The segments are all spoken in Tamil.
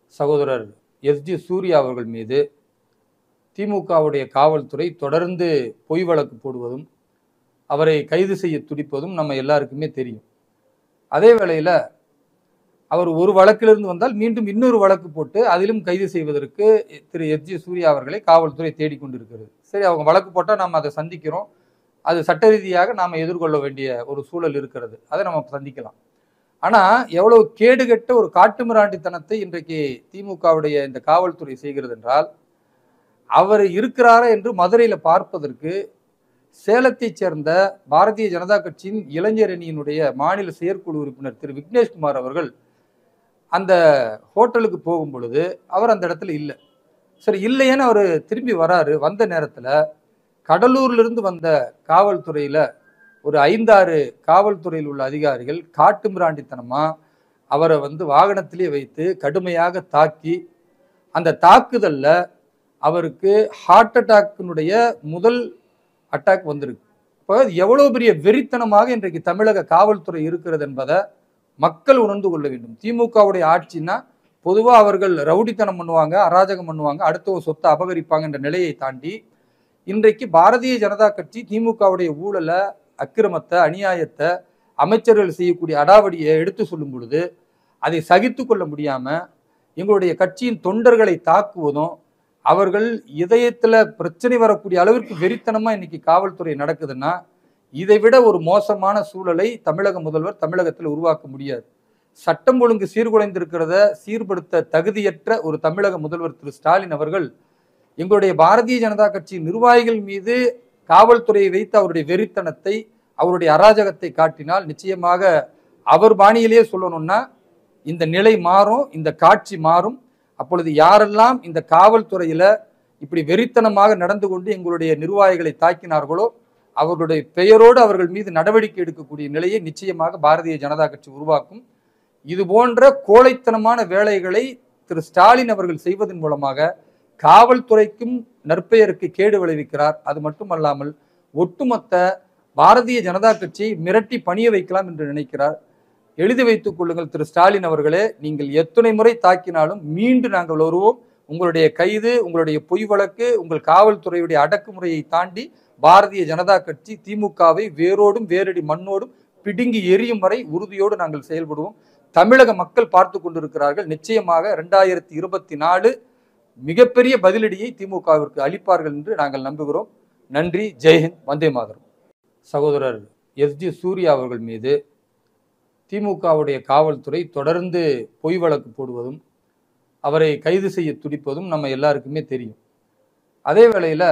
சகோதரர் எஸ்ஜி சூர்யா அவர்கள் மீது திமுகவுடைய காவல்துறை தொடர்ந்து பொய் வழக்கு போடுவதும் அவரை கைது செய்ய துடிப்பதும் நம்ம எல்லாருக்குமே தெரியும் அதே வேளையில் அவர் ஒரு வழக்கிலிருந்து வந்தால் மீண்டும் இன்னொரு வழக்கு போட்டு அதிலும் கைது செய்வதற்கு திரு எஸ்ஜி சூர்யா அவர்களை காவல்துறை தேடிக்கொண்டிருக்கிறது சரி அவங்க வழக்கு போட்டால் நாம் அதை சந்திக்கிறோம் அது சட்ட ரீதியாக நாம் எதிர்கொள்ள வேண்டிய ஒரு சூழல் இருக்கிறது அதை நம்ம சந்திக்கலாம் ஆனால் எவ்வளவு கேடுகட்ட ஒரு காட்டுமிராண்டித்தனத்தை இன்றைக்கு திமுகவுடைய இந்த காவல்துறை செய்கிறது என்றால் அவர் இருக்கிறாரா என்று மதுரையில் பார்ப்பதற்கு சேலத்தைச் சேர்ந்த பாரதிய ஜனதா கட்சியின் இளைஞர் அணியினுடைய மாநில செயற்குழு உறுப்பினர் திரு விக்னேஷ்குமார் அவர்கள் அந்த ஹோட்டலுக்கு போகும் பொழுது அவர் அந்த இடத்துல இல்லை சரி இல்லையேன்னு அவர் திரும்பி வராரு வந்த நேரத்தில் கடலூர்லேருந்து வந்த காவல்துறையில் ஒரு ஐந்தாறு காவல்துறையில் உள்ள அதிகாரிகள் காட்டு மிராண்டித்தனமாக அவரை வந்து வாகனத்திலே வைத்து கடுமையாக தாக்கி அந்த தாக்குதலில் அவருக்கு ஹார்ட் அட்டாக்கினுடைய முதல் அட்டாக் வந்திருக்கு இப்போ எவ்வளோ பெரிய வெறித்தனமாக இன்றைக்கு தமிழக காவல்துறை இருக்கிறது என்பதை மக்கள் உணர்ந்து கொள்ள வேண்டும் திமுகவுடைய ஆட்சின்னா பொதுவாக அவர்கள் ரவுடித்தனம் பண்ணுவாங்க அராஜகம் பண்ணுவாங்க அடுத்த சொத்தை அபகரிப்பாங்க என்ற நிலையை தாண்டி இன்றைக்கு பாரதிய ஜனதா கட்சி திமுகவுடைய ஊழலை அக்கிரமத்தை அநியாயத்தை அமைச்சர்கள் செய்யக்கூடிய அடாவடியை எடுத்து சொல்லும் பொழுது அதை சகித்து கொள்ள முடியாமல் எங்களுடைய கட்சியின் தொண்டர்களை தாக்குவதும் அவர்கள் இதயத்தில் பிரச்சனை வரக்கூடிய அளவிற்கு வெறித்தனமாக இன்னைக்கு காவல்துறை நடக்குதுன்னா இதை விட ஒரு மோசமான சூழலை தமிழக முதல்வர் தமிழகத்தில் உருவாக்க முடியாது சட்டம் ஒழுங்கு சீர்குலைந்திருக்கிறத சீர்படுத்த தகுதியற்ற ஒரு தமிழக முதல்வர் திரு ஸ்டாலின் அவர்கள் எங்களுடைய பாரதிய ஜனதா கட்சி நிர்வாகிகள் மீது காவல்துறையை வைத்து அவருடைய வெறித்தனத்தை அவருடைய அராஜகத்தை காட்டினால் நிச்சயமாக அவர் பாணியிலேயே சொல்லணும்னா இந்த நிலை மாறும் இந்த காட்சி மாறும் அப்பொழுது யாரெல்லாம் இந்த காவல்துறையில இப்படி வெறித்தனமாக நடந்து கொண்டு எங்களுடைய நிர்வாகிகளை தாக்கினார்களோ அவர்களுடைய பெயரோடு அவர்கள் மீது நடவடிக்கை எடுக்கக்கூடிய நிலையை நிச்சயமாக பாரதிய ஜனதா கட்சி உருவாக்கும் இது போன்ற கோழைத்தனமான வேலைகளை திரு ஸ்டாலின் அவர்கள் செய்வதன் மூலமாக காவல்துறைக்கும் நற்பெயருக்கு கேடு விளைவிக்கிறார் அது மட்டுமல்லாமல் ஒட்டுமொத்த பாரதிய ஜனதா கட்சியை மிரட்டி பணிய வைக்கலாம் என்று நினைக்கிறார் எழுதி வைத்துக் கொள்ளுங்கள் திரு ஸ்டாலின் அவர்களே நீங்கள் எத்தனை முறை தாக்கினாலும் மீண்டும் நாங்கள் வருவோம் உங்களுடைய கைது உங்களுடைய பொய் வழக்கு உங்கள் காவல்துறையுடைய அடக்குமுறையை தாண்டி பாரதிய ஜனதா கட்சி திமுகவை வேரோடும் வேரடி மண்ணோடும் பிடுங்கி எரியும் வரை உறுதியோடு நாங்கள் செயல்படுவோம் தமிழக மக்கள் பார்த்து கொண்டிருக்கிறார்கள் நிச்சயமாக ரெண்டாயிரத்தி இருபத்தி நாலு மிகப்பெரிய பதிலடியை திமுகவிற்கு அளிப்பார்கள் என்று நாங்கள் நம்புகிறோம் நன்றி ஜெய்ஹிந்த் வந்தே மாதரம் சகோதரர் எஸ்ஜி சூர்யா அவர்கள் மீது திமுகவுடைய காவல்துறை தொடர்ந்து பொய் வழக்கு போடுவதும் அவரை கைது செய்ய துடிப்பதும் நம்ம எல்லாருக்குமே தெரியும் அதே வேளையில்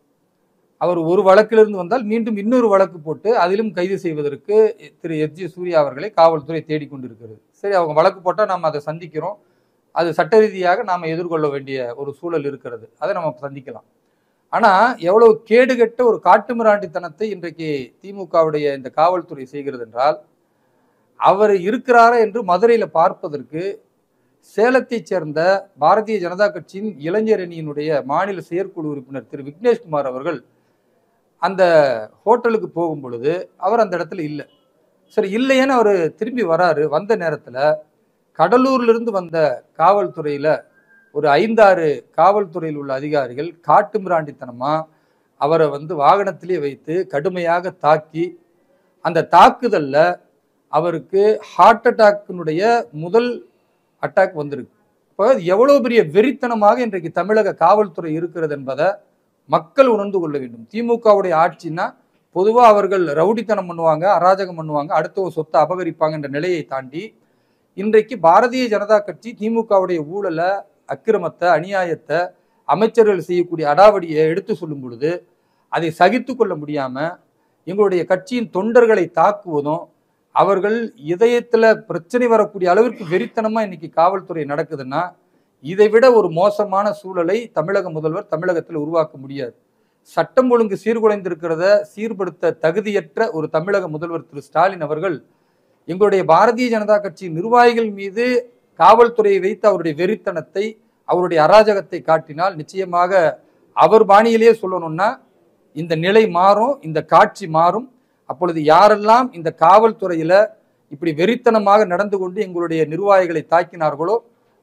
அவர் ஒரு வழக்கிலிருந்து வந்தால் மீண்டும் இன்னொரு வழக்கு போட்டு அதிலும் கைது செய்வதற்கு திரு எஸ் ஜி சூர்யா அவர்களை காவல்துறை தேடிக்கொண்டிருக்கிறது சரி அவங்க வழக்கு போட்டால் நாம் அதை சந்திக்கிறோம் அது சட்ட ரீதியாக நாம் எதிர்கொள்ள வேண்டிய ஒரு சூழல் இருக்கிறது அதை நம்ம சந்திக்கலாம் ஆனால் எவ்வளவு கேடுகட்ட ஒரு காட்டுமிராண்டித்தனத்தை இன்றைக்கு திமுகவுடைய இந்த காவல்துறை செய்கிறது என்றால் அவர் இருக்கிறாரா என்று மதுரையில் பார்ப்பதற்கு சேலத்தைச் சேர்ந்த பாரதிய ஜனதா கட்சியின் இளைஞர் அணியினுடைய மாநில செயற்குழு உறுப்பினர் திரு விக்னேஷ்குமார் அவர்கள் அந்த ஹோட்டலுக்கு போகும் பொழுது அவர் அந்த இடத்துல இல்லை சரி இல்லையேன்னு அவர் திரும்பி வராரு வந்த நேரத்தில் கடலூர்லேருந்து வந்த காவல்துறையில் ஒரு ஐந்தாறு காவல்துறையில் உள்ள அதிகாரிகள் காட்டு மிராண்டித்தனமாக அவரை வந்து வாகனத்திலே வைத்து கடுமையாக தாக்கி அந்த தாக்குதலில் அவருக்கு ஹார்ட் அட்டாக்கினுடைய முதல் அட்டாக் வந்திருக்கு இப்போ எவ்வளோ பெரிய வெறித்தனமாக இன்றைக்கு தமிழக காவல்துறை இருக்கிறது என்பதை மக்கள் உணர்ந்து கொள்ள வேண்டும் திமுகவுடைய ஆட்சின்னா பொதுவாக அவர்கள் ரவுடித்தனம் பண்ணுவாங்க அராஜகம் பண்ணுவாங்க அடுத்த சொத்தை அபகரிப்பாங்க என்ற நிலையை தாண்டி இன்றைக்கு பாரதிய ஜனதா கட்சி திமுகவுடைய ஊழலை அக்கிரமத்தை அநியாயத்தை அமைச்சர்கள் செய்யக்கூடிய அடாவடியை எடுத்து சொல்லும் பொழுது அதை சகித்து கொள்ள முடியாமல் எங்களுடைய கட்சியின் தொண்டர்களை தாக்குவதும் அவர்கள் இதயத்தில் பிரச்சனை வரக்கூடிய அளவிற்கு வெறித்தனமாக இன்னைக்கு காவல்துறை நடக்குதுன்னா இதை விட ஒரு மோசமான சூழலை தமிழக முதல்வர் தமிழகத்தில் உருவாக்க முடியாது சட்டம் ஒழுங்கு சீர்குலைந்திருக்கிறத சீர்படுத்த தகுதியற்ற ஒரு தமிழக முதல்வர் திரு ஸ்டாலின் அவர்கள் எங்களுடைய பாரதிய ஜனதா கட்சி நிர்வாகிகள் மீது காவல்துறையை வைத்து அவருடைய வெறித்தனத்தை அவருடைய அராஜகத்தை காட்டினால் நிச்சயமாக அவர் பாணியிலேயே சொல்லணும்னா இந்த நிலை மாறும் இந்த காட்சி மாறும் அப்பொழுது யாரெல்லாம் இந்த காவல்துறையில இப்படி வெறித்தனமாக நடந்து கொண்டு எங்களுடைய நிர்வாகிகளை தாக்கினார்களோ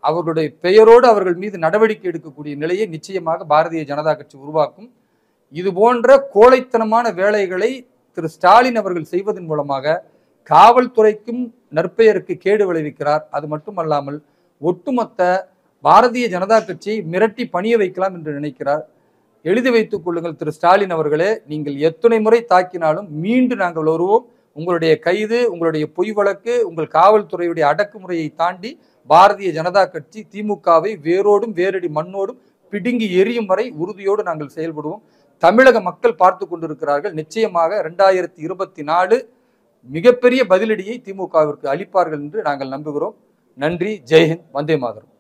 அவர்களுடைய பெயரோடு அவர்கள் மீது நடவடிக்கை எடுக்கக்கூடிய நிலையை நிச்சயமாக பாரதிய ஜனதா கட்சி உருவாக்கும் இது போன்ற கோழைத்தனமான வேலைகளை திரு ஸ்டாலின் அவர்கள் செய்வதன் மூலமாக காவல்துறைக்கும் நற்பெயருக்கு கேடு விளைவிக்கிறார் அது மட்டுமல்லாமல் ஒட்டுமொத்த பாரதிய ஜனதா கட்சியை மிரட்டி பணிய வைக்கலாம் என்று நினைக்கிறார் எழுதி வைத்துக் கொள்ளுங்கள் திரு ஸ்டாலின் அவர்களே நீங்கள் எத்தனை முறை தாக்கினாலும் மீண்டும் நாங்கள் வருவோம் உங்களுடைய கைது உங்களுடைய பொய் வழக்கு உங்கள் காவல்துறையுடைய அடக்குமுறையை தாண்டி பாரதிய ஜனதா கட்சி திமுகவை வேரோடும் வேரடி மண்ணோடும் பிடுங்கி எரியும் வரை உறுதியோடு நாங்கள் செயல்படுவோம் தமிழக மக்கள் பார்த்து கொண்டிருக்கிறார்கள் நிச்சயமாக இரண்டாயிரத்தி இருபத்தி நாலு மிகப்பெரிய பதிலடியை திமுகவிற்கு அளிப்பார்கள் என்று நாங்கள் நம்புகிறோம் நன்றி ஜெய்ஹிந்த் வந்தே மாதரம்